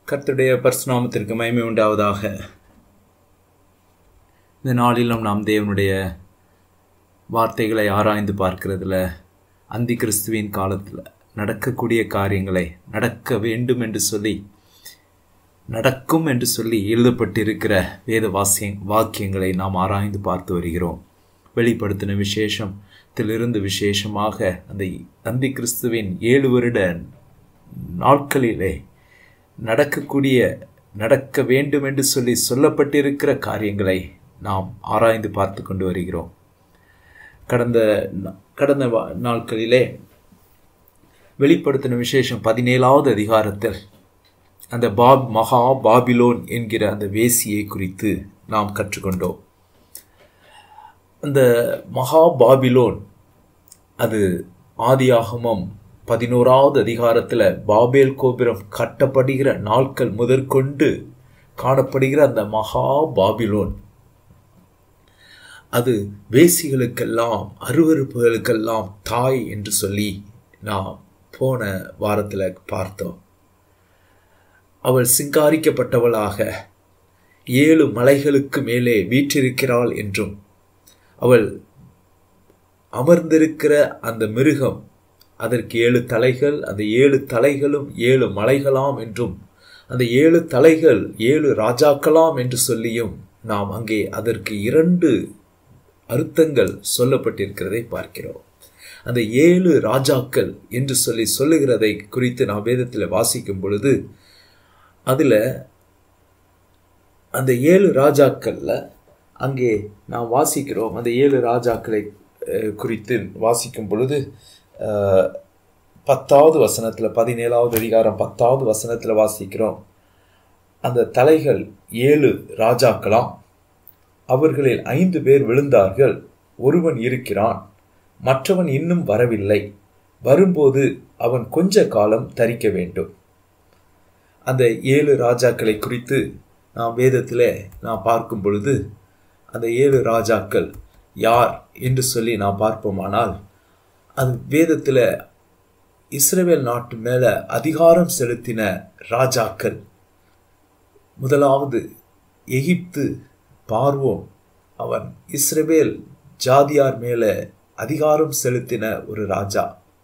கர்த்தருடைய பரிசுநாமத்திற்கு மகிமை உண்டாவதாக இந்த நாளிலும் நாம் தேவனுடைய வார்த்தைகளை ஆராய்ந்து பார்க்கிறதுல அந்தி கிறிஸ்துவின் காலத்தில் நடக்கக்கூடிய காரியங்களை நடக்க வேண்டும் என்று சொல்லி நடக்கும் என்று சொல்லி எழுதப்பட்டிருக்கிற வேத வாசிய வாக்கியங்களை நாம் ஆராய்ந்து பார்த்து வருகிறோம் வெளிப்படுத்தின விசேஷத்திலிருந்து விசேஷமாக அந்த அந்தி கிறிஸ்துவின் ஏழு வருட நாட்களிலே நடக்கக்கூடிய நடக்க வேண்டும் என்று சொல்லி சொல்லப்பட்டிருக்கிற காரியங்களை நாம் ஆராய்ந்து பார்த்து கொண்டு வருகிறோம் கடந்த கடந்த நாட்களிலே வெளிப்படுத்தின விசேஷம் பதினேழாவது அதிகாரத்தில் அந்த பாப் மகா பாபிலோன் என்கிற அந்த வேசியை குறித்து நாம் கற்றுக்கொண்டோம் அந்த மகா பாபிலோன் அது ஆதியாகமம் பதினோராவது அதிகாரத்தில் பாபேல் கோபுரம் கட்டப்படுகிற நாட்கள் முதற்கொண்டு காணப்படுகிற அந்த மகா பாபிலோன் அது வேசிகளுக்கெல்லாம் அருவறுப்புகளுக்கெல்லாம் தாய் என்று சொல்லி நாம் போன வாரத்தில் பார்த்தோம் அவள் சிங்காரிக்கப்பட்டவளாக ஏழு மலைகளுக்கு மேலே வீற்றிருக்கிறாள் என்றும் அவள் அமர்ந்திருக்கிற அந்த மிருகம் அதற்கு ஏழு தலைகள் அந்த ஏழு தலைகளும் ஏழு மலைகளாம் என்றும் அந்த ஏழு தலைகள் ஏழு ராஜாக்களாம் என்று சொல்லியும் நாம் அங்கே அதற்கு இரண்டு அர்த்தங்கள் சொல்லப்பட்டிருக்கிறதை பார்க்கிறோம் அந்த ஏழு ராஜாக்கள் என்று சொல்லி சொல்லுகிறதை குறித்து நாம் வேதத்தில் வாசிக்கும் பொழுது அதில் அந்த ஏழு ராஜாக்களில் அங்கே நாம் வாசிக்கிறோம் அந்த ஏழு ராஜாக்களை குறித்து வாசிக்கும் பொழுது பத்தாவது வசனத்தில் பதினேழாவது அதிகாரம் பத்தாவது வசனத்தில் வாசிக்கிறோம் அந்த தலைகள் ஏழு ராஜாக்களாம் அவர்களில் ஐந்து பேர் விழுந்தார்கள் ஒருவன் இருக்கிறான் மற்றவன் இன்னும் வரவில்லை வரும்போது அவன் கொஞ்ச காலம் தரிக்க வேண்டும் அந்த ஏழு ராஜாக்களை குறித்து நாம் வேதத்தில் நாம் பார்க்கும் பொழுது அந்த ஏழு ராஜாக்கள் யார் என்று சொல்லி நாம் பார்ப்போமானால் அது வேதத்தில் இஸ்ரேல் நாட்டு மேலே அதிகாரம் செலுத்தின ராஜாக்கள் முதலாவது எகிப்து பார்வோன் அவன் இஸ்ரேல் ஜாதியார் மேலே அதிகாரம் செலுத்தின ஒரு ராஜா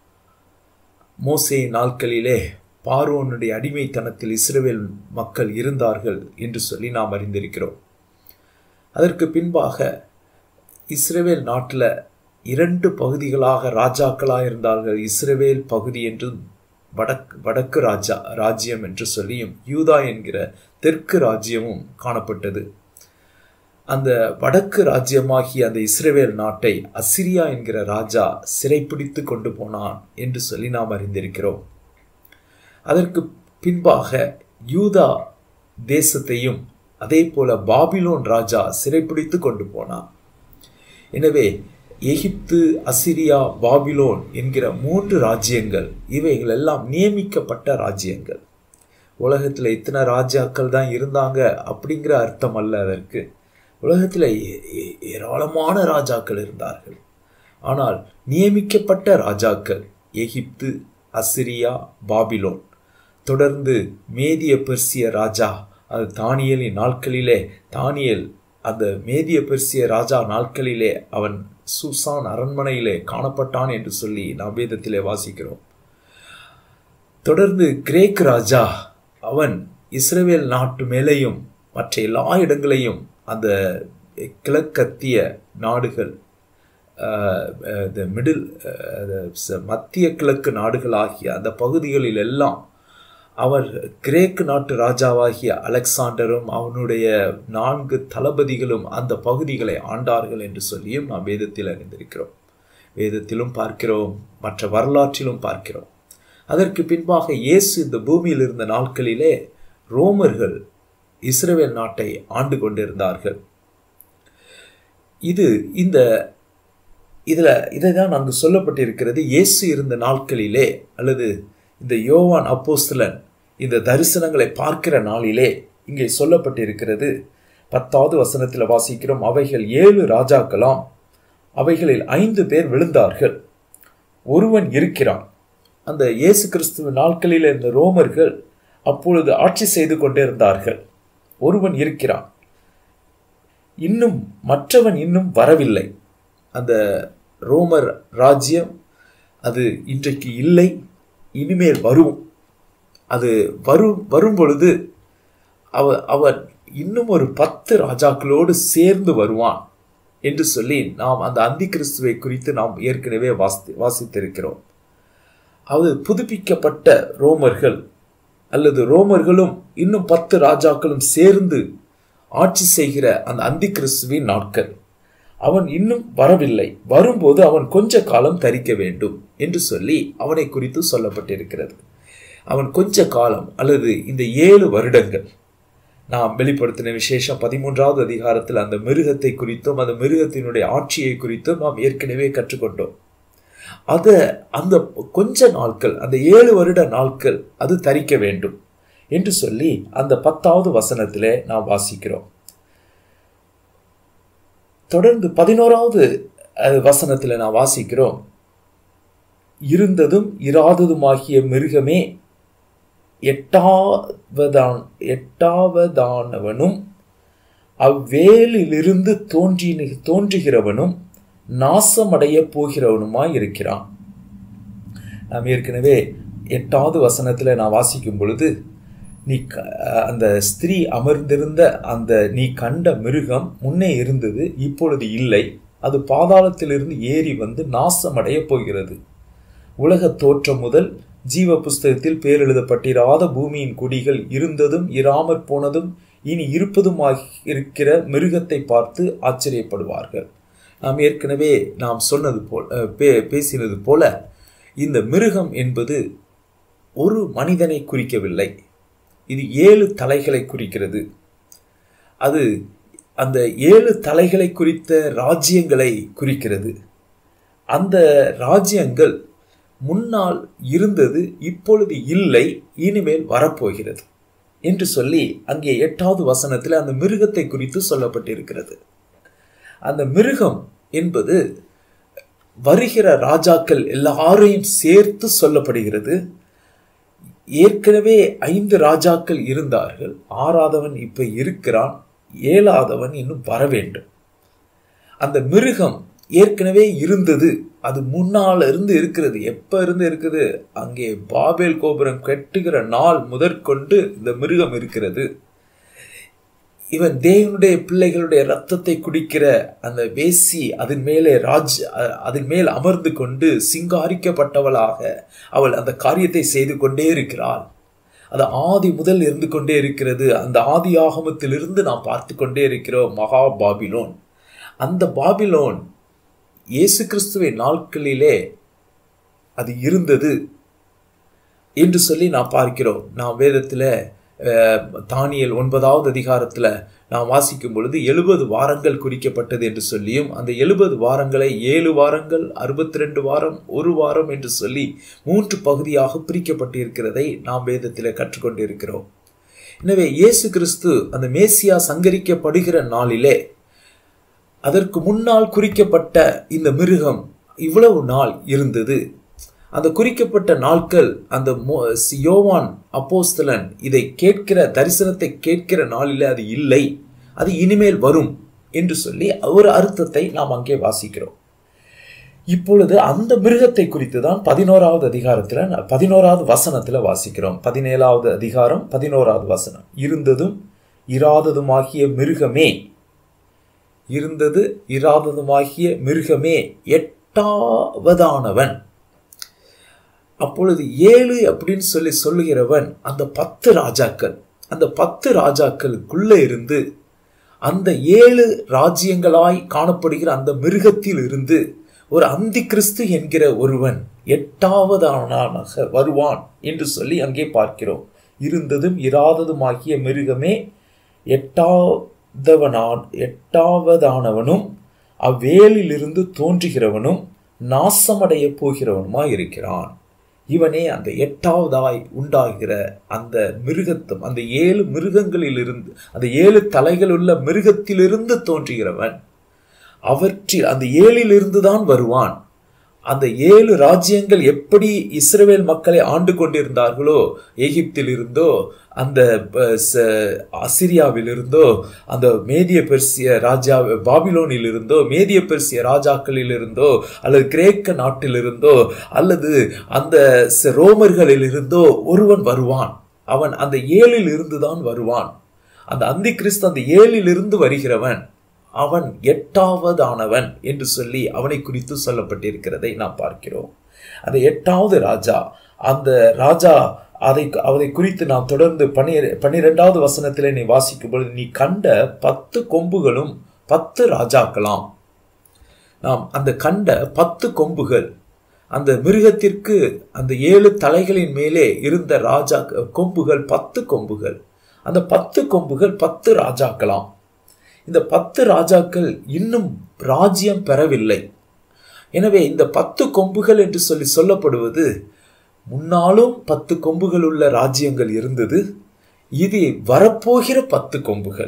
மோசே நாட்களிலே பார்வோனுடைய அடிமைத்தனத்தில் இஸ்ரேல் மக்கள் இருந்தார்கள் என்று சொல்லி நாம் அறிந்திருக்கிறோம் அதற்கு பின்பாக இஸ்ரேல் நாட்டில் இரண்டு பகுதிகளாக ராஜாக்களாக இருந்தார்கள் இஸ்ரேல் பகுதி என்றும் வடக்கு வடக்கு ராஜா ராஜ்யம் என்று சொல்லியும் யூதா என்கிற தெற்கு ராஜ்யமும் காணப்பட்டது அந்த வடக்கு ராஜ்யமாகிய அந்த இஸ்ரேல் நாட்டை அசிரியா என்கிற ராஜா சிறைப்பிடித்து கொண்டு போனான் என்று சொல்லி நாம் அறிந்திருக்கிறோம் அதற்கு பின்பாக யூதா தேசத்தையும் அதே போல பாபிலோன் ராஜா சிறைப்பிடித்து கொண்டு போனான் எனவே எகிப்து அசிரியா பாபிலோன் என்கிற மூன்று ராஜ்யங்கள் இவைகள் எல்லாம் நியமிக்கப்பட்ட ராஜ்யங்கள் உலகத்தில் இத்தனை ராஜாக்கள் தான் இருந்தாங்க அப்படிங்கிற அர்த்தம் அல்ல அதற்கு உலகத்தில் ஏராளமான ராஜாக்கள் இருந்தார்கள் ஆனால் நியமிக்கப்பட்ட ராஜாக்கள் எகிப்து அசிரியா பாபிலோன் தொடர்ந்து மேதிய பெர்சிய ராஜா அது தானியலின் நாட்களிலே தானியல் அந்த மேதிய பெர்சிய ராஜா நாட்களிலே அவன் சூசான் அரண்மனையிலே காணப்பட்டான் என்று சொல்லி நாம் வேதத்திலே வாசிக்கிறோம் தொடர்ந்து கிரேக் ராஜா அவன் இஸ்ரேல் நாட்டு மேலேயும் மற்ற எல்லா இடங்களையும் அந்த கிழக்கத்திய நாடுகள் த மிடில் மத்திய கிழக்கு நாடுகள் ஆகிய அந்த பகுதிகளில் எல்லாம் அவர் கிரேக்கு நாட்டு ராஜாவாகிய அலெக்சாண்டரும் அவனுடைய நான்கு தளபதிகளும் அந்த பகுதிகளை ஆண்டார்கள் என்று சொல்லியும் நாம் வேதத்தில் அறிந்திருக்கிறோம் வேதத்திலும் பார்க்கிறோம் மற்ற வரலாற்றிலும் பார்க்கிறோம் அதற்கு பின்பாக இயேசு இந்த பூமியில் இருந்த நாட்களிலே ரோமர்கள் இஸ்ரேல் நாட்டை ஆண்டு கொண்டிருந்தார்கள் இது இந்த இதில் இதை தான் அங்கு சொல்லப்பட்டிருக்கிறது இயேசு இருந்த நாட்களிலே அல்லது இந்த யோவான் அப்போஸ்தலன் இந்த தரிசனங்களை பார்க்கிற நாளிலே இங்கே சொல்லப்பட்டிருக்கிறது பத்தாவது வசனத்தில் வாசிக்கிறோம் அவைகள் ஏழு ராஜாக்களாம் அவைகளில் ஐந்து பேர் விழுந்தார்கள் ஒருவன் இருக்கிறான் அந்த இயேசு கிறிஸ்துவ நாட்களில் இருந்த ரோமர்கள் அப்பொழுது ஆட்சி செய்து கொண்டிருந்தார்கள் ஒருவன் இருக்கிறான் இன்னும் மற்றவன் இன்னும் வரவில்லை அந்த ரோமர் ராஜ்யம் அது இன்றைக்கு இல்லை இனிமேல் வரும் அது வரும் வரும் பொழுது அவ அவன் இன்னும் ஒரு பத்து ராஜாக்களோடு சேர்ந்து வருவான் என்று சொல்லி நாம் அந்த அந்தி கிறிஸ்துவை குறித்து நாம் ஏற்கனவே வாசி வாசித்திருக்கிறோம் அது புதுப்பிக்கப்பட்ட ரோமர்கள் அல்லது ரோமர்களும் இன்னும் பத்து ராஜாக்களும் சேர்ந்து ஆட்சி செய்கிற அந்த அந்தி கிறிஸ்துவின் நாட்கள் அவன் இன்னும் வரவில்லை வரும்போது அவன் கொஞ்ச காலம் தரிக்க வேண்டும் என்று சொல்லி அவனை குறித்து சொல்லப்பட்டிருக்கிறது அவன் கொஞ்ச காலம் அல்லது இந்த ஏழு வருடங்கள் நாம் வெளிப்படுத்தின விசேஷம் பதிமூன்றாவது அதிகாரத்தில் அந்த மிருகத்தை குறித்தும் அந்த மிருகத்தினுடைய ஆட்சியை குறித்தும் நாம் ஏற்கனவே கற்றுக்கொண்டோம் அத அந்த கொஞ்ச நாட்கள் அந்த ஏழு வருட நாட்கள் அது தரிக்க வேண்டும் என்று சொல்லி அந்த பத்தாவது வசனத்திலே நாம் வாசிக்கிறோம் தொடர்ந்து பதினோராவது வசனத்தில் நான் வாசிக்கிறோம் இருந்ததும் இராததுமாகிய மிருகமே எட்டாவதான் எட்டாவதானவனும் அவ்வேலிலிருந்து தோன்றி தோன்றுகிறவனும் நாசமடைய போகிறவனுமாய் இருக்கிறான் நாம் ஏற்கனவே எட்டாவது வசனத்தில் நான் வாசிக்கும் பொழுது நீ அந்த ஸ்திரீ அமர்ந்திருந்த அந்த நீ கண்ட மிருகம் முன்னே இருந்தது இப்பொழுது இல்லை அது பாதாளத்திலிருந்து ஏறி வந்து நாசமடைய போகிறது உலக தோற்றம் முதல் ஜீவ புஸ்தகத்தில் பேர் எழுதப்பட்டிராத பூமியின் குடிகள் இருந்ததும் இராமற் போனதும் இனி இருப்பதுமாக இருக்கிற மிருகத்தை பார்த்து ஆச்சரியப்படுவார்கள் நாம் ஏற்கனவே நாம் சொன்னது போல் பே பேசினது போல இந்த மிருகம் என்பது ஒரு மனிதனை குறிக்கவில்லை இது ஏழு தலைகளை குறிக்கிறது அது அந்த ஏழு தலைகளை குறித்த ராஜ்யங்களை குறிக்கிறது அந்த ராஜ்யங்கள் முன்னால் இருந்தது இப்பொழுது இல்லை இனிமேல் வரப்போகிறது என்று சொல்லி அங்கே எட்டாவது வசனத்தில் அந்த மிருகத்தை குறித்து சொல்லப்பட்டிருக்கிறது அந்த மிருகம் என்பது வருகிற ராஜாக்கள் எல்லாரையும் சேர்த்து சொல்லப்படுகிறது ஏற்கனவே ஐந்து ராஜாக்கள் இருந்தார்கள் ஆறாதவன் இப்ப இருக்கிறான் ஏழாதவன் இன்னும் வர வேண்டும் அந்த மிருகம் ஏற்கனவே இருந்தது அது முன்னால இருந்து இருக்கிறது எப்ப இருந்து இருக்குது அங்கே பாபேல் கோபுரம் கட்டுகிற நாள் முதற்கொண்டு இந்த மிருகம் இருக்கிறது இவன் தேவனுடைய பிள்ளைகளுடைய ரத்தத்தை குடிக்கிற அந்த வேசி அதன் மேலே ராஜ் அதன் மேல் அமர்ந்து கொண்டு சிங்காரிக்கப்பட்டவளாக அவள் அந்த காரியத்தை செய்து கொண்டே இருக்கிறாள் அது ஆதி முதல் இருந்து கொண்டே இருக்கிறது அந்த ஆதி ஆகமத்திலிருந்து நாம் பார்த்து கொண்டே இருக்கிறோம் மகா பாபிலோன் அந்த பாபிலோன் இயேசு கிறிஸ்துவின் நாட்களிலே அது இருந்தது என்று சொல்லி நாம் பார்க்கிறோம் நாம் வேதத்தில் தானியல் ஒன்பதாவது அதிகாரத்தில் நாம் வாசிக்கும் பொழுது எழுபது வாரங்கள் குறிக்கப்பட்டது என்று சொல்லியும் அந்த எழுபது வாரங்களை ஏழு வாரங்கள் அறுபத்தி ரெண்டு வாரம் ஒரு வாரம் என்று சொல்லி மூன்று பகுதியாக பிரிக்கப்பட்டு இருக்கிறதை நாம் வேதத்தில் கற்றுக்கொண்டிருக்கிறோம் எனவே இயேசு கிறிஸ்து அந்த மேசியா சங்கரிக்கப்படுகிற நாளிலே அதற்கு முன்னால் குறிக்கப்பட்ட இந்த மிருகம் இவ்வளவு நாள் இருந்தது அந்த குறிக்கப்பட்ட நாட்கள் அந்த யோவான் அப்போஸ்தலன் இதை கேட்கிற தரிசனத்தை கேட்கிற நாளில் அது இல்லை அது இனிமேல் வரும் என்று சொல்லி ஒரு அர்த்தத்தை நாம் அங்கே வாசிக்கிறோம் இப்பொழுது அந்த மிருகத்தை குறித்து தான் பதினோராவது அதிகாரத்தில் பதினோராவது வசனத்தில் வாசிக்கிறோம் பதினேழாவது அதிகாரம் பதினோராவது வசனம் இருந்ததும் இராததுமாகிய மிருகமே இருந்தது இராததுமாகிய மிருகமே எட்டாவதானவன் அப்பொழுது ஏழு அப்படின்னு சொல்லி சொல்லுகிறவன் அந்த பத்து ராஜாக்கள் அந்த பத்து ராஜாக்களுக்குள்ள இருந்து அந்த ஏழு ராஜ்யங்களாய் காணப்படுகிற அந்த மிருகத்தில் இருந்து ஒரு அந்தி கிறிஸ்து என்கிற ஒருவன் எட்டாவதானாக வருவான் என்று சொல்லி அங்கே பார்க்கிறோம் இருந்ததும் இராததுமாகிய மிருகமே எட்டாவதவனான் எட்டாவதானவனும் அவ்வேலிலிருந்து தோன்றுகிறவனும் நாசமடைய போகிறவனுமாய் இருக்கிறான் இவனே அந்த எட்டாவதாய் உண்டாகிற அந்த மிருகத்தும் அந்த ஏழு மிருகங்களிலிருந்து அந்த ஏழு தலைகளுள்ள மிருகத்திலிருந்து தோன்றுகிறவன் அவற்றில் அந்த ஏழிலிருந்து தான் வருவான் அந்த ஏழு ராஜ்யங்கள் எப்படி இஸ்ரவேல் மக்களை ஆண்டு கொண்டிருந்தார்களோ எகிப்தில் இருந்தோ அந்த அசிரியாவில் இருந்தோ அந்த மேதிய பெர்சிய ராஜா பாபிலோனில் இருந்தோ மேதிய பெர்சிய ராஜாக்களில் இருந்தோ அல்லது கிரேக்க நாட்டில் இருந்தோ அல்லது அந்த ரோமர்களில் இருந்தோ ஒருவன் வருவான் அவன் அந்த ஏழில் இருந்துதான் வருவான் அந்த அந்தி கிறிஸ்து அந்த ஏழில் இருந்து வருகிறவன் அவன் எட்டாவதானவன் என்று சொல்லி அவனை குறித்து சொல்லப்பட்டிருக்கிறதை நாம் பார்க்கிறோம் அந்த எட்டாவது ராஜா அந்த ராஜா அதை அதை குறித்து நாம் தொடர்ந்து பன்னிர பன்னிரெண்டாவது வசனத்திலே நீ வாசிக்கும் பொழுது நீ கண்ட பத்து கொம்புகளும் பத்து ராஜாக்களாம் நாம் அந்த கண்ட பத்து கொம்புகள் அந்த மிருகத்திற்கு அந்த ஏழு தலைகளின் மேலே இருந்த ராஜா கொம்புகள் பத்து கொம்புகள் அந்த பத்து கொம்புகள் பத்து ராஜாக்களாம் இந்த பத்து ராஜாக்கள் இன்னும் ராஜ்யம் பெறவில்லை எனவே இந்த பத்து கொம்புகள் என்று சொல்லி சொல்லப்படுவது முன்னாலும் பத்து கொம்புகள் உள்ள ராஜ்யங்கள் இருந்தது இது வரப்போகிற பத்து கொம்புகள்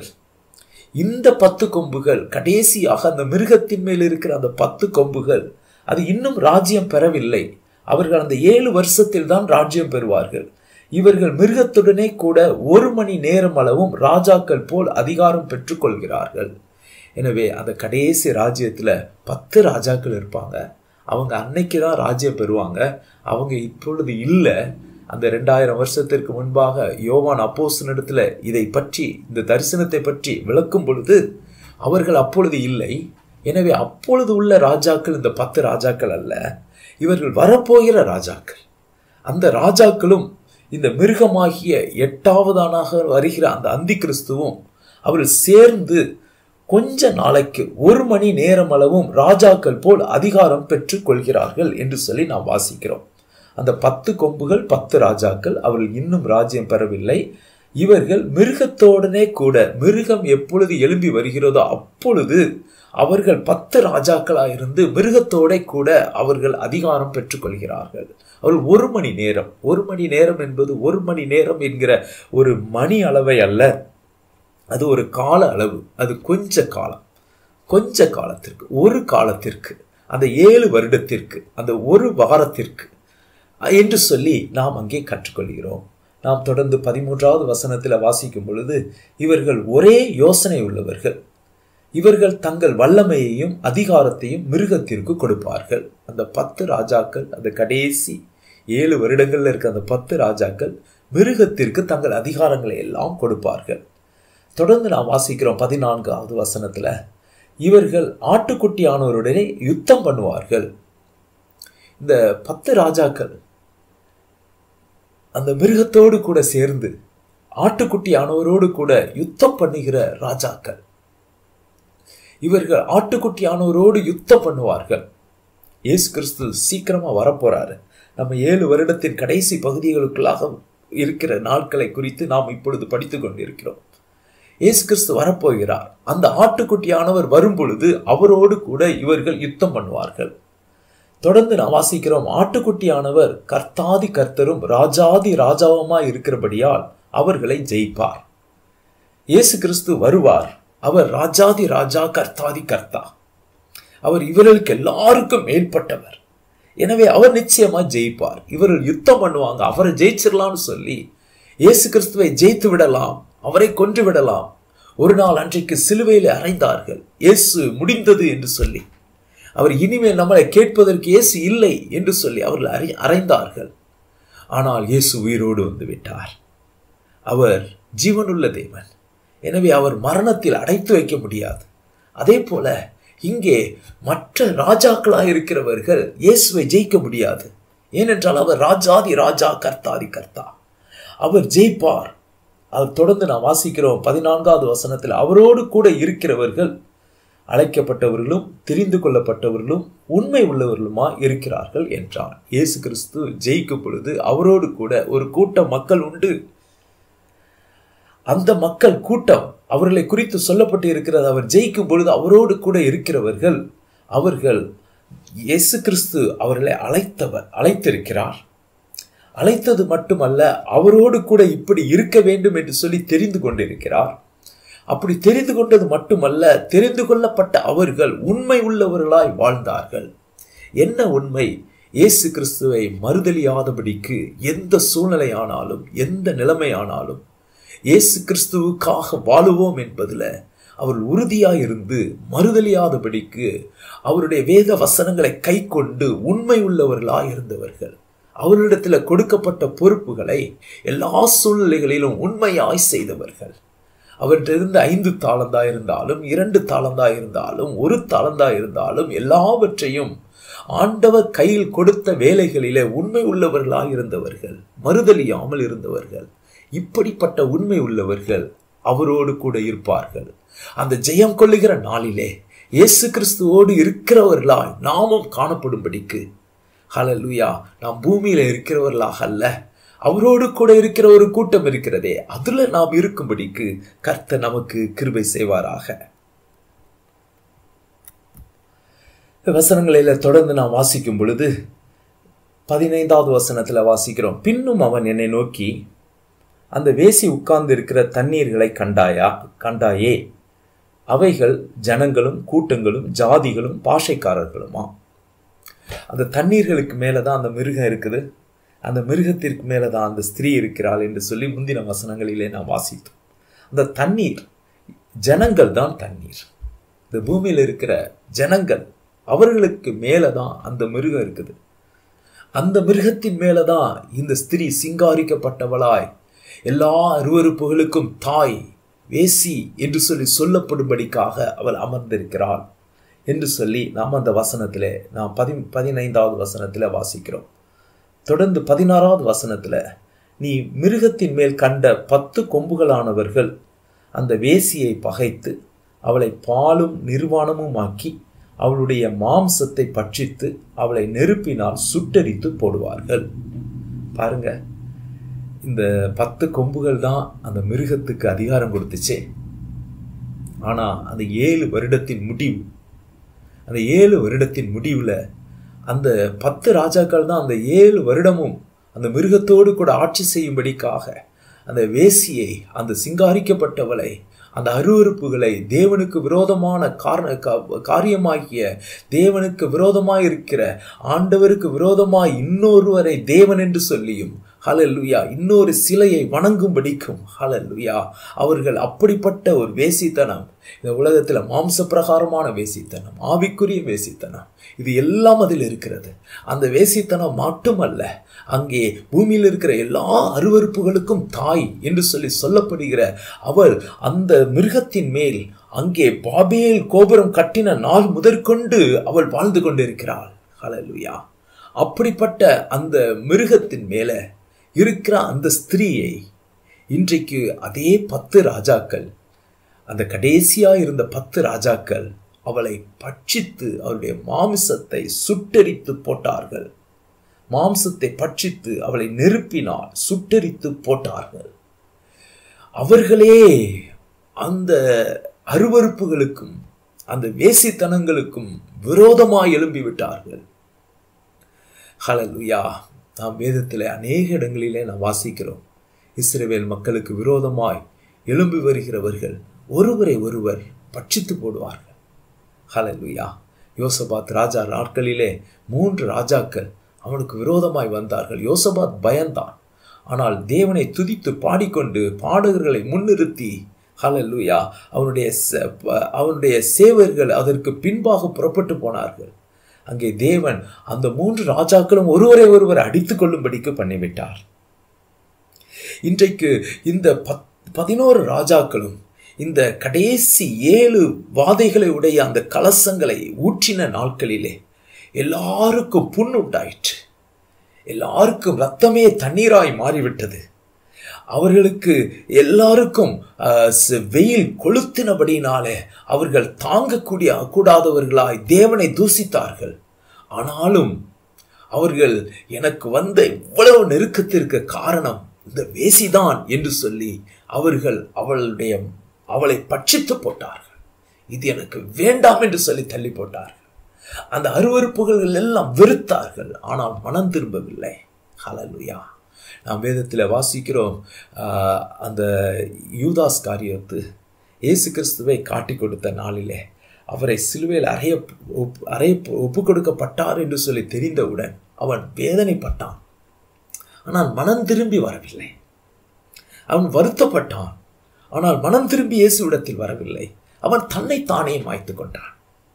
இந்த பத்து கொம்புகள் கடைசியாக அந்த மிருகத்தின் மேல் இருக்கிற அந்த பத்து கொம்புகள் அது இன்னும் ராஜ்யம் பெறவில்லை அவர்கள் அந்த ஏழு வருஷத்தில் தான் ராஜ்யம் பெறுவார்கள் இவர்கள் மிருகத்துடனே கூட ஒரு மணி நேரம் அளவும் ராஜாக்கள் போல் அதிகாரம் பெற்றுக்கொள்கிறார்கள் எனவே அந்த கடைசி ராஜ்யத்துல பத்து ராஜாக்கள் இருப்பாங்க அவங்க அன்னைக்கு தான் ராஜ்யம் பெறுவாங்க அவங்க இப்பொழுது இல்லை அந்த ரெண்டாயிரம் வருஷத்திற்கு முன்பாக யோவான் அப்போசனிடத்துல இதை பற்றி இந்த தரிசனத்தை பற்றி விளக்கும் பொழுது அவர்கள் அப்பொழுது இல்லை எனவே அப்பொழுது உள்ள ராஜாக்கள் இந்த பத்து ராஜாக்கள் அல்ல இவர்கள் வரப்போகிற ராஜாக்கள் அந்த ராஜாக்களும் இந்த மிருகமாகிய எட்டாவதானாக வருகிற அந்த அந்தி கிறிஸ்துவும் அவர்கள் சேர்ந்து கொஞ்ச நாளைக்கு ஒரு மணி நேரம் அளவும் ராஜாக்கள் போல் அதிகாரம் பெற்றுக் கொள்கிறார்கள் என்று சொல்லி நாம் வாசிக்கிறோம் அந்த பத்து கொம்புகள் பத்து ராஜாக்கள் அவர்கள் இன்னும் ராஜ்யம் பெறவில்லை இவர்கள் மிருகத்தோடனே கூட மிருகம் எப்பொழுது எழும்பி வருகிறதோ அப்பொழுது அவர்கள் பத்து ராஜாக்களாக இருந்து மிருகத்தோட கூட அவர்கள் அதிகாரம் பெற்றுக்கொள்கிறார்கள் அவர்கள் ஒரு மணி நேரம் ஒரு மணி நேரம் என்பது ஒரு மணி நேரம் என்கிற ஒரு மணி அளவை அல்ல அது ஒரு கால அளவு அது கொஞ்ச காலம் கொஞ்ச காலத்திற்கு ஒரு காலத்திற்கு அந்த ஏழு வருடத்திற்கு அந்த ஒரு வாரத்திற்கு என்று சொல்லி நாம் அங்கே கற்றுக்கொள்கிறோம் நாம் தொடர்ந்து பதிமூன்றாவது வசனத்தில் வாசிக்கும் பொழுது இவர்கள் ஒரே யோசனை உள்ளவர்கள் இவர்கள் தங்கள் வல்லமையையும் அதிகாரத்தையும் மிருகத்திற்கு கொடுப்பார்கள் அந்த பத்து ராஜாக்கள் அந்த கடைசி ஏழு வருடங்கள்ல இருக்க அந்த பத்து ராஜாக்கள் மிருகத்திற்கு தங்கள் அதிகாரங்களை எல்லாம் கொடுப்பார்கள் தொடர்ந்து நாம் வாசிக்கிறோம் பதினான்காவது வசனத்துல இவர்கள் ஆட்டுக்குட்டியானவருடனே யுத்தம் பண்ணுவார்கள் இந்த பத்து ராஜாக்கள் அந்த மிருகத்தோடு கூட சேர்ந்து ஆட்டுக்குட்டியானவரோடு கூட யுத்தம் பண்ணுகிற ராஜாக்கள் இவர்கள் ஆட்டுக்குட்டியானவரோடு யுத்தம் பண்ணுவார்கள் இயேசு கிறிஸ்து சீக்கிரமா வரப்போறாரு நம்ம ஏழு வருடத்தின் கடைசி பகுதிகளுக்குள்ளாக இருக்கிற நாட்களை குறித்து நாம் இப்பொழுது படித்துக் கொண்டிருக்கிறோம் இயேசு கிறிஸ்து வரப்போகிறார் அந்த ஆட்டுக்குட்டியானவர் வரும் பொழுது அவரோடு கூட இவர்கள் யுத்தம் பண்ணுவார்கள் தொடர்ந்து நாம் வாசிக்கிறோம் ஆட்டுக்குட்டியானவர் கர்த்தாதி கர்த்தரும் ராஜாதி ராஜாவுமா இருக்கிறபடியால் அவர்களை ஜெயிப்பார் இயேசு கிறிஸ்து வருவார் அவர் ராஜாதி ராஜா கர்த்தாதி கர்த்தா அவர் இவர்களுக்கு எல்லாருக்கும் மேற்பட்டவர் எனவே அவர் நிச்சயமா ஜெயிப்பார் இவர்கள் யுத்தம் பண்ணுவாங்க அவரை ஜெயிச்சிடலாம்னு சொல்லி இயேசு கிறிஸ்துவை ஜெயித்து விடலாம் அவரை கொன்று விடலாம் ஒரு நாள் அன்றைக்கு சிலுவையில் அறைந்தார்கள் இயேசு முடிந்தது என்று சொல்லி அவர் இனிமேல் நம்மளை கேட்பதற்கு இயேசு இல்லை என்று சொல்லி அவர்கள் அறை அறைந்தார்கள் ஆனால் இயேசு உயிரோடு வந்து விட்டார் அவர் ஜீவனுள்ள தேவன் எனவே அவர் மரணத்தில் அடைத்து வைக்க முடியாது அதே போல இங்கே மற்ற ராஜாக்களாக இருக்கிறவர்கள் இயேசுவை ஜெயிக்க முடியாது ஏனென்றால் அவர் ராஜாதி ராஜா கர்த்தாதி கர்த்தா அவர் ஜெயிப்பார் அவர் தொடர்ந்து நாம் வாசிக்கிறோம் பதினான்காவது வசனத்தில் அவரோடு கூட இருக்கிறவர்கள் அழைக்கப்பட்டவர்களும் தெரிந்து கொள்ளப்பட்டவர்களும் உண்மை உள்ளவர்களுமா இருக்கிறார்கள் என்றார் இயேசு கிறிஸ்து ஜெயிக்கும் பொழுது அவரோடு கூட ஒரு கூட்டம் மக்கள் உண்டு அந்த மக்கள் கூட்டம் அவர்களை குறித்து சொல்லப்பட்டு இருக்கிறது அவர் ஜெயிக்கும் பொழுது அவரோடு கூட இருக்கிறவர்கள் அவர்கள் இயேசு கிறிஸ்து அவர்களை அழைத்தவர் அழைத்திருக்கிறார் அழைத்தது மட்டுமல்ல அவரோடு கூட இப்படி இருக்க வேண்டும் என்று சொல்லி தெரிந்து கொண்டிருக்கிறார் அப்படி தெரிந்து கொண்டது மட்டுமல்ல தெரிந்து கொள்ளப்பட்ட அவர்கள் உண்மை உள்ளவர்களாய் வாழ்ந்தார்கள் என்ன உண்மை இயேசு கிறிஸ்துவை மறுதலியாதபடிக்கு எந்த சூழ்நிலையானாலும் எந்த நிலைமையானாலும் இயேசு கிறிஸ்துவுக்காக வாழுவோம் என்பதில் அவர் உறுதியாய் இருந்து மறுதலியாதபடிக்கு அவருடைய வேத வசனங்களை கை கொண்டு உண்மை உள்ளவர்களாய் இருந்தவர்கள் அவரிடத்தில் கொடுக்கப்பட்ட பொறுப்புகளை எல்லா சூழ்நிலைகளிலும் உண்மையாய் செய்தவர்கள் அவர்கிட்ட இருந்து ஐந்து தாளந்தா இருந்தாலும் இரண்டு தாளந்தா இருந்தாலும் ஒரு தாளந்தா இருந்தாலும் எல்லாவற்றையும் ஆண்டவர் கையில் கொடுத்த வேலைகளிலே உண்மை உள்ளவர்களாய் இருந்தவர்கள் மறுதலியாமல் இருந்தவர்கள் இப்படிப்பட்ட உண்மை உள்ளவர்கள் அவரோடு கூட இருப்பார்கள் அந்த ஜெயம் கொள்ளுகிற நாளிலே இயேசு கிறிஸ்துவோடு இருக்கிறவர்களாய் நாமும் காணப்படும்படிக்கு ஹலலுயா நாம் பூமியில இருக்கிறவர்களாக அல்ல அவரோடு கூட இருக்கிற ஒரு கூட்டம் இருக்கிறதே அதுல நாம் இருக்கும்படிக்கு கர்த்தர் நமக்கு கிருபை செய்வாராக வசனங்களில தொடர்ந்து நாம் வாசிக்கும் பொழுது பதினைந்தாவது வசனத்துல வாசிக்கிறோம் பின்னும் அவன் என்னை நோக்கி அந்த வேசி உட்கார்ந்து இருக்கிற தண்ணீர்களை கண்டாயா கண்டாயே அவைகள் ஜனங்களும் கூட்டங்களும் ஜாதிகளும் பாஷைக்காரர்களுமா அந்த தண்ணீர்களுக்கு மேலே தான் அந்த மிருகம் இருக்குது அந்த மிருகத்திற்கு மேலே தான் அந்த ஸ்திரீ இருக்கிறாள் என்று சொல்லி முந்தின வசனங்களிலே நாம் வாசித்தோம் அந்த தண்ணீர் ஜனங்கள் தான் தண்ணீர் இந்த பூமியில் இருக்கிற ஜனங்கள் அவர்களுக்கு மேலே தான் அந்த மிருகம் இருக்குது அந்த மிருகத்தின் மேலே தான் இந்த ஸ்திரீ சிங்காரிக்கப்பட்டவளாய் எல்லா அருவறுப்புகளுக்கும் தாய் வேசி என்று சொல்லி சொல்லப்படும்படிக்காக அவள் அமர்ந்திருக்கிறாள் என்று சொல்லி நாம் அந்த வசனத்தில் நாம் பதி பதினைந்தாவது வசனத்தில் வாசிக்கிறோம் தொடர்ந்து பதினாறாவது வசனத்தில் நீ மிருகத்தின் மேல் கண்ட பத்து கொம்புகளானவர்கள் அந்த வேசியை பகைத்து அவளை பாலும் நிர்வாணமுமாக்கி அவளுடைய மாம்சத்தை பட்சித்து அவளை நெருப்பினால் சுட்டரித்து போடுவார்கள் பாருங்க இந்த பத்து கொம்புகள் தான் அந்த மிருகத்துக்கு அதிகாரம் கொடுத்துச்சே ஆனா அந்த ஏழு வருடத்தின் முடிவு அந்த ஏழு வருடத்தின் முடிவுல அந்த பத்து ராஜாக்கள் தான் அந்த ஏழு வருடமும் அந்த மிருகத்தோடு கூட ஆட்சி செய்யும்படிக்காக அந்த வேசியை அந்த சிங்காரிக்கப்பட்டவளை அந்த அருவறுப்புகளை தேவனுக்கு விரோதமான காரண காரியமாகிய தேவனுக்கு விரோதமாய் இருக்கிற ஆண்டவருக்கு விரோதமாய் இன்னொருவரை தேவன் என்று சொல்லியும் ஹலல்லுயா இன்னொரு சிலையை வணங்கும்படிக்கும் ஹலல்லுயா அவர்கள் அப்படிப்பட்ட ஒரு வேசித்தனம் இந்த உலகத்தில் மாம்ச பிரகாரமான வேசித்தனம் ஆவிக்குரிய வேசித்தனம் இது எல்லாம் அதில் இருக்கிறது அந்த வேசித்தனம் மட்டுமல்ல அங்கே பூமியில் இருக்கிற எல்லா அருவறுப்புகளுக்கும் தாய் என்று சொல்லி சொல்லப்படுகிற அவள் அந்த மிருகத்தின் மேல் அங்கே பாபேல் கோபுரம் கட்டின நாள் முதற்கொண்டு அவள் வாழ்ந்து கொண்டிருக்கிறாள் ஹலலுயா அப்படிப்பட்ட அந்த மிருகத்தின் மேல இருக்கிற அந்த ஸ்திரீயை இன்றைக்கு அதே பத்து ராஜாக்கள் அந்த கடைசியா இருந்த பத்து ராஜாக்கள் அவளை பட்சித்து அவளுடைய மாமிசத்தை சுட்டரித்து போட்டார்கள் மாம்சத்தை பட்சித்து அவளை நெருப்பினால் சுட்டரித்து போட்டார்கள் அவர்களே அந்த அருவறுப்புகளுக்கும் அந்த வேசித்தனங்களுக்கும் விரோதமாய் எழும்பி விட்டார்கள் ஹலலுயா நாம் வேதத்தில் அநேக இடங்களிலே நாம் வாசிக்கிறோம் இஸ்ரேவேல் மக்களுக்கு விரோதமாய் எழும்பி வருகிறவர்கள் ஒருவரை ஒருவர் பட்சித்து போடுவார்கள் ஹலலுயா யோசபாத் ராஜா நாட்களிலே மூன்று ராஜாக்கள் அவனுக்கு விரோதமாய் வந்தார்கள் யோசபாத் பயந்தான் ஆனால் தேவனை துதித்து பாடிக்கொண்டு பாடகர்களை முன்னிறுத்தி ஹலலுயா அவனுடைய அவனுடைய சேவர்கள் அதற்கு பின்பாக புறப்பட்டு போனார்கள் அங்கே தேவன் அந்த மூன்று ராஜாக்களும் ஒருவரை ஒருவர் அடித்துக் கொள்ளும்படிக்கு பண்ணிவிட்டார் இன்றைக்கு இந்த பதினோரு ராஜாக்களும் இந்த கடைசி ஏழு வாதைகளை உடைய அந்த கலசங்களை ஊற்றின நாட்களிலே எல்லாருக்கும் புண் உண்டாயிற்று எல்லாருக்கும் ரத்தமே தண்ணீராய் மாறிவிட்டது அவர்களுக்கு எல்லாருக்கும் வெயில் கொளுத்தினபடினாலே அவர்கள் தாங்கக்கூடிய கூடாதவர்களாய் தேவனை தூசித்தார்கள் ஆனாலும் அவர்கள் எனக்கு வந்த இவ்வளவு நெருக்கத்திற்கு காரணம் இந்த வேசிதான் என்று சொல்லி அவர்கள் அவளுடைய அவளை பட்சித்து போட்டார்கள் இது எனக்கு வேண்டாம் என்று சொல்லி தள்ளி போட்டார்கள் அந்த அருவறுப்புகள் எல்லாம் வெறுத்தார்கள் ஆனால் மனம் திரும்பவில்லை ஹலலுயா நாம் வேதத்தில் வாசிக்கிறோம் அந்த யூதாஸ் காரியத்து இயேசு கிறிஸ்துவை காட்டி கொடுத்த நாளிலே அவரை சிலுவையில் அறைய அறைய ஒப்பு கொடுக்கப்பட்டார் என்று சொல்லி தெரிந்தவுடன் அவன் வேதனைப்பட்டான் ஆனால் மனம் திரும்பி வரவில்லை அவன் வருத்தப்பட்டான் ஆனால் மனம் திரும்பி இயேசுவிடத்தில் வரவில்லை அவன் தன்னை தானே மாய்த்து கொண்டான்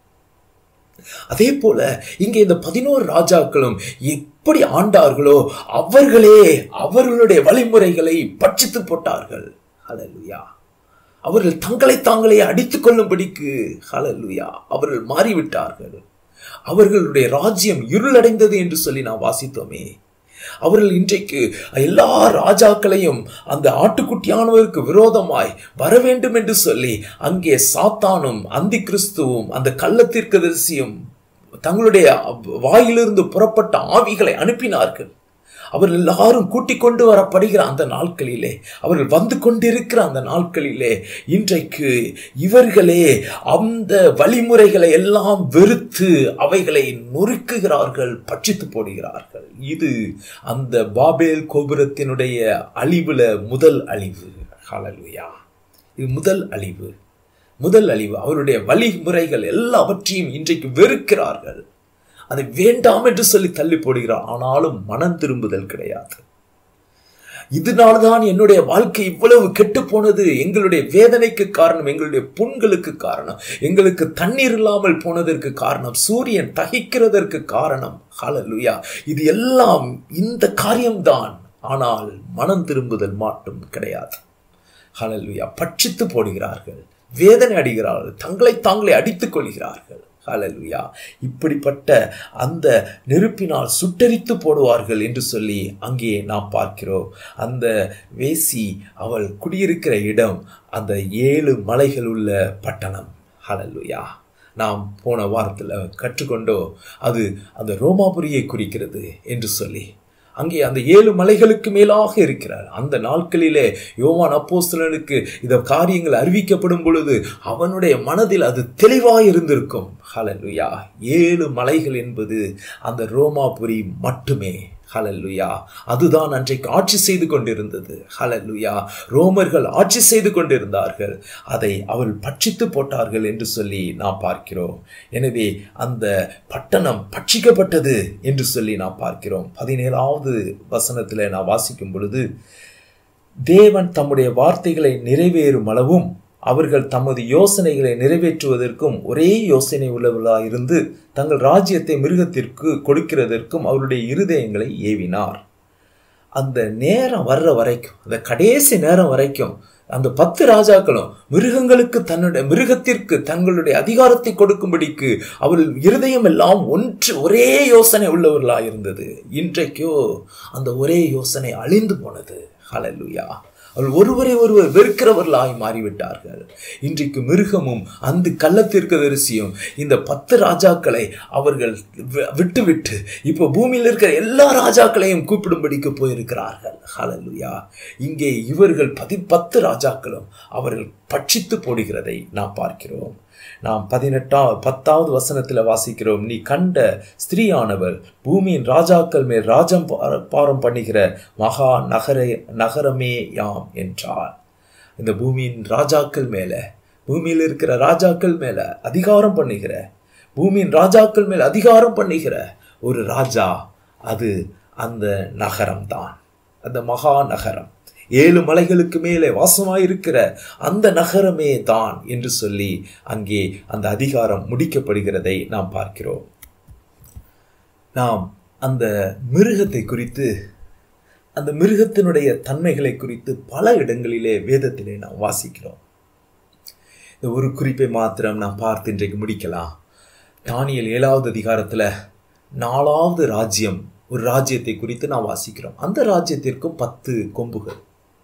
அதே போல இங்கே இந்த பதினோரு ராஜாக்களும் எப்படி ஆண்டார்களோ அவர்களே அவர்களுடைய வழிமுறைகளை பட்சித்து போட்டார்கள் ஹலலுயா அவர்கள் தங்களை தாங்களே அடித்துக் கொள்ளும்படிக்கு ஹலலுயா அவர்கள் மாறிவிட்டார்கள் அவர்களுடைய ராஜ்யம் இருளடைந்தது என்று சொல்லி நாம் வாசித்தோமே அவர்கள் இன்றைக்கு எல்லா ராஜாக்களையும் அந்த ஆட்டுக்குட்டியானவருக்கு விரோதமாய் வர வேண்டும் என்று சொல்லி அங்கே சாத்தானும் அந்தி கிறிஸ்துவும் அந்த கள்ளத்திற்கதரிசியும் தங்களுடைய வாயிலிருந்து புறப்பட்ட ஆவிகளை அனுப்பினார்கள் அவர்கள் எல்லாரும் கூட்டிக் கொண்டு வரப்படுகிற அந்த நாட்களிலே அவர்கள் வந்து கொண்டிருக்கிற அந்த நாட்களிலே இன்றைக்கு இவர்களே அந்த வழிமுறைகளை எல்லாம் வெறுத்து அவைகளை நொறுக்குகிறார்கள் பட்சித்து போடுகிறார்கள் இது அந்த பாபேல் கோபுரத்தினுடைய அழிவுல முதல் அழிவு ஹalleluya இது முதல் அழிவு முதல் அழிவு அவருடைய வழிமுறைகள் எல்லாவற்றையும் இன்றைக்கு வெறுக்கிறார்கள் அதை வேண்டாம் என்று சொல்லி தள்ளி போடுகிறார் ஆனாலும் மனம் திரும்புதல் கிடையாது இதனால்தான் என்னுடைய வாழ்க்கை இவ்வளவு கெட்டு போனது எங்களுடைய வேதனைக்கு காரணம் எங்களுடைய புண்களுக்கு காரணம் எங்களுக்கு தண்ணீர் இல்லாமல் போனதற்கு காரணம் சூரியன் தகிக்கிறதற்கு காரணம் ஹalleluya இது எல்லாம் இந்த காரியம்தான் ஆனால் மனம் திரும்புதல் மட்டும் கிடையாது ஹalleluya பட்சித்து போடுகிறார்கள் வேதனை அடைகிறார்கள் தங்களை தாங்களே அடித்துக் கொள்கிறார்கள் ஹalleluya இப்படிப்பட்ட அந்த நெருப்பினால் சுட்டரித்து போடுவார்கள் என்று சொல்லி அங்கே நாம் பார்க்கிறோம் அந்த வேசி அவள் குடியிருக்கிற இடம் அந்த ஏழு மலைகள் உள்ள பட்டணம் ஹalleluya நாம் போன வாரத்தில் கற்றுக்கொண்டோ அது அந்த ரோமாபுரியை குறிக்கிறது என்று சொல்லி அங்கே அந்த ஏழு மலைகளுக்கு மேலாக இருக்கிறார் அந்த நாட்களிலே யோவான் அப்போஸ்தலனுக்கு இந்த காரியங்கள் அறிவிக்கப்படும் பொழுது அவனுடைய மனதில் அது தெளிவாக இருந்திருக்கும் ஹலலுயா ஏழு மலைகள் என்பது அந்த ரோமாபுரி மட்டுமே ஹலல்லுயா அதுதான் அன்றைக்கு ஆட்சி செய்து கொண்டிருந்தது ஹலல்லுயா ரோமர்கள் ஆட்சி செய்து கொண்டிருந்தார்கள் அதை அவர்கள் பட்சித்து போட்டார்கள் என்று சொல்லி நாம் பார்க்கிறோம் எனவே அந்த பட்டணம் பட்சிக்கப்பட்டது என்று சொல்லி நாம் பார்க்கிறோம் பதினேழாவது வசனத்தில் நான் வாசிக்கும் பொழுது தேவன் தம்முடைய வார்த்தைகளை நிறைவேறும் அளவும் அவர்கள் தமது யோசனைகளை நிறைவேற்றுவதற்கும் ஒரே யோசனை உள்ளவர்களாயிருந்து தங்கள் ராஜ்யத்தை மிருகத்திற்கு கொடுக்கிறதற்கும் அவருடைய இருதயங்களை ஏவினார் அந்த நேரம் வர்ற வரைக்கும் அந்த கடைசி நேரம் வரைக்கும் அந்த பத்து ராஜாக்களும் மிருகங்களுக்கு தன்னுடைய மிருகத்திற்கு தங்களுடைய அதிகாரத்தை கொடுக்கும்படிக்கு அவர்கள் இருதயம் எல்லாம் ஒன்று ஒரே யோசனை உள்ளவர்களாக இருந்தது இன்றைக்கோ அந்த ஒரே யோசனை அழிந்து போனது ஹலலுயா அவர்கள் ஒருவரை ஒருவர் வெறுக்கிறவர்களாய் மாறிவிட்டார்கள் இன்றைக்கு மிருகமும் அந்த கள்ளத்திற்கதரிசியும் இந்த பத்து ராஜாக்களை அவர்கள் விட்டு விட்டு இப்போ பூமியில் இருக்கிற எல்லா ராஜாக்களையும் கூப்பிடும்படிக்கு போயிருக்கிறார்கள் ஹலலுயா இங்கே இவர்கள் பதி பத்து ராஜாக்களும் அவர்கள் பட்சித்து போடுகிறதை நாம் பார்க்கிறோம் நாம் பதினெட்டாம் பத்தாவது வசனத்தில் வாசிக்கிறோம் நீ கண்ட ஸ்திரீயானவர் பூமியின் ராஜாக்கள் மேல் ராஜம் பாரம் பண்ணுகிற மகா நகர நகரமே யாம் என்றார் இந்த பூமியின் ராஜாக்கள் மேல பூமியில் இருக்கிற ராஜாக்கள் மேல அதிகாரம் பண்ணுகிற பூமியின் ராஜாக்கள் மேல் அதிகாரம் பண்ணுகிற ஒரு ராஜா அது அந்த நகரம்தான் அந்த மகா நகரம் ஏழு மலைகளுக்கு மேலே வாசமாயிருக்கிற அந்த நகரமே தான் என்று சொல்லி அங்கே அந்த அதிகாரம் முடிக்கப்படுகிறதை நாம் பார்க்கிறோம் நாம் அந்த மிருகத்தை குறித்து அந்த மிருகத்தினுடைய தன்மைகளை குறித்து பல இடங்களிலே வேதத்திலே நாம் வாசிக்கிறோம் இந்த ஒரு குறிப்பை மாத்திரம் நாம் பார்த்து இன்றைக்கு முடிக்கலாம் தானியல் ஏழாவது அதிகாரத்தில் நாலாவது ராஜ்யம் ஒரு ராஜ்யத்தை குறித்து நாம் வாசிக்கிறோம் அந்த ராஜ்யத்திற்கும் பத்து கொம்புகள்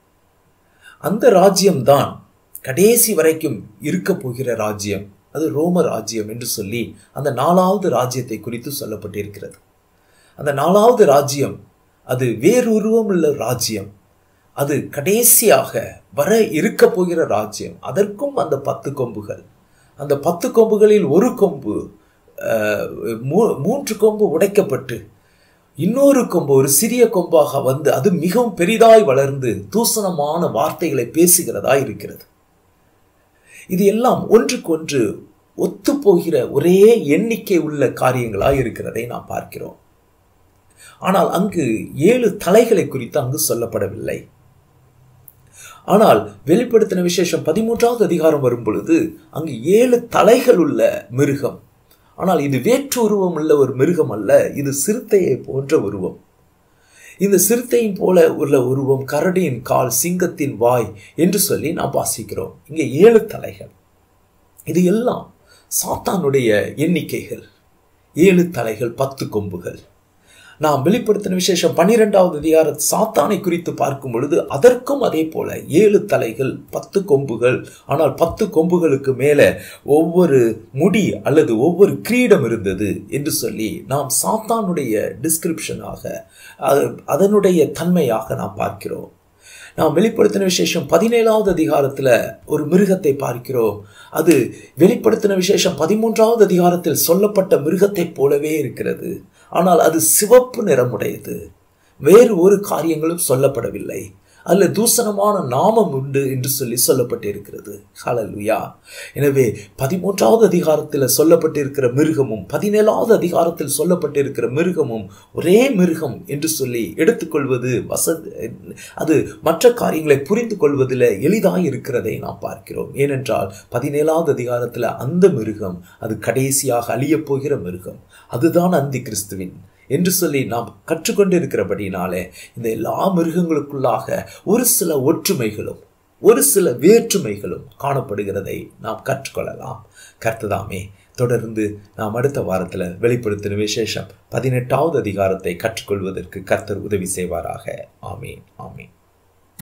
அந்த ராஜ்யம்தான் கடைசி வரைக்கும் இருக்க போகிற ராஜ்யம் அது ரோம ராஜ்யம் என்று சொல்லி அந்த நாலாவது ராஜ்யத்தை குறித்து சொல்லப்பட்டிருக்கிறது அந்த நாலாவது ராஜ்யம் அது வேறுருவம் உள்ள ராஜ்யம் அது கடைசியாக வர இருக்க போகிற ராஜ்யம் அதற்கும் அந்த பத்து கொம்புகள் அந்த பத்து கொம்புகளில் ஒரு கொம்பு மூன்று கொம்பு உடைக்கப்பட்டு இன்னொரு கொம்பு ஒரு சிறிய கொம்பாக வந்து அது மிகவும் பெரிதாய் வளர்ந்து தூசணமான வார்த்தைகளை பேசுகிறதா இருக்கிறது இது எல்லாம் ஒன்றுக்கொன்று ஒத்து போகிற ஒரே எண்ணிக்கை உள்ள காரியங்களாய் இருக்கிறதை நாம் பார்க்கிறோம் ஆனால் அங்கு ஏழு தலைகளை குறித்து அங்கு சொல்லப்படவில்லை ஆனால் வெளிப்படுத்தின விசேஷம் பதிமூன்றாவது அதிகாரம் வரும் பொழுது அங்கு ஏழு தலைகள் உள்ள மிருகம் ஆனால் இது வேற்று உருவம் உள்ள ஒரு மிருகம் அல்ல இது சிறுத்தையை போன்ற உருவம் இந்த சிறுத்தையின் போல உள்ள உருவம் கரடியின் கால் சிங்கத்தின் வாய் என்று சொல்லி நாம் வாசிக்கிறோம் இங்கே ஏழு தலைகள் இது எல்லாம் சாத்தானுடைய எண்ணிக்கைகள் ஏழு தலைகள் பத்து கொம்புகள் நாம் வெளிப்படுத்தின விசேஷம் பன்னிரெண்டாவது அதிகார சாத்தானை குறித்து பார்க்கும் பொழுது அதற்கும் அதே போல ஏழு தலைகள் பத்து கொம்புகள் ஆனால் பத்து கொம்புகளுக்கு மேலே ஒவ்வொரு முடி அல்லது ஒவ்வொரு கிரீடம் இருந்தது என்று சொல்லி நாம் சாத்தானுடைய டிஸ்கிரிப்ஷனாக அதனுடைய தன்மையாக நாம் பார்க்கிறோம் நாம் வெளிப்படுத்தின விசேஷம் பதினேழாவது அதிகாரத்தில் ஒரு மிருகத்தை பார்க்கிறோம் அது வெளிப்படுத்தின விசேஷம் பதிமூன்றாவது அதிகாரத்தில் சொல்லப்பட்ட மிருகத்தைப் போலவே இருக்கிறது ஆனால் அது சிவப்பு நிறமுடையது வேறு ஒரு காரியங்களும் சொல்லப்படவில்லை அல்ல தூசணமான நாமம் உண்டு என்று சொல்லி சொல்லப்பட்டிருக்கிறது ஹலலுயா எனவே பதிமூன்றாவது அதிகாரத்தில் சொல்லப்பட்டிருக்கிற மிருகமும் பதினேழாவது அதிகாரத்தில் சொல்லப்பட்டிருக்கிற மிருகமும் ஒரே மிருகம் என்று சொல்லி எடுத்துக்கொள்வது வசதி அது மற்ற காரியங்களை புரிந்து கொள்வதில் எளிதாக இருக்கிறதை நாம் பார்க்கிறோம் ஏனென்றால் பதினேழாவது அதிகாரத்தில் அந்த மிருகம் அது கடைசியாக அழியப் போகிற மிருகம் அதுதான் அந்தி கிறிஸ்துவின் என்று சொல்லி நாம் கற்றுக்கொண்டிருக்கிறபடினாலே இந்த எல்லா மிருகங்களுக்குள்ளாக ஒரு சில ஒற்றுமைகளும் ஒரு சில வேற்றுமைகளும் காணப்படுகிறதை நாம் கற்றுக்கொள்ளலாம் கர்த்ததாமே தொடர்ந்து நாம் அடுத்த வாரத்தில் வெளிப்படுத்தின விசேஷம் பதினெட்டாவது அதிகாரத்தை கற்றுக்கொள்வதற்கு கர்த்தர் உதவி செய்வாராக ஆமீன் ஆமீன்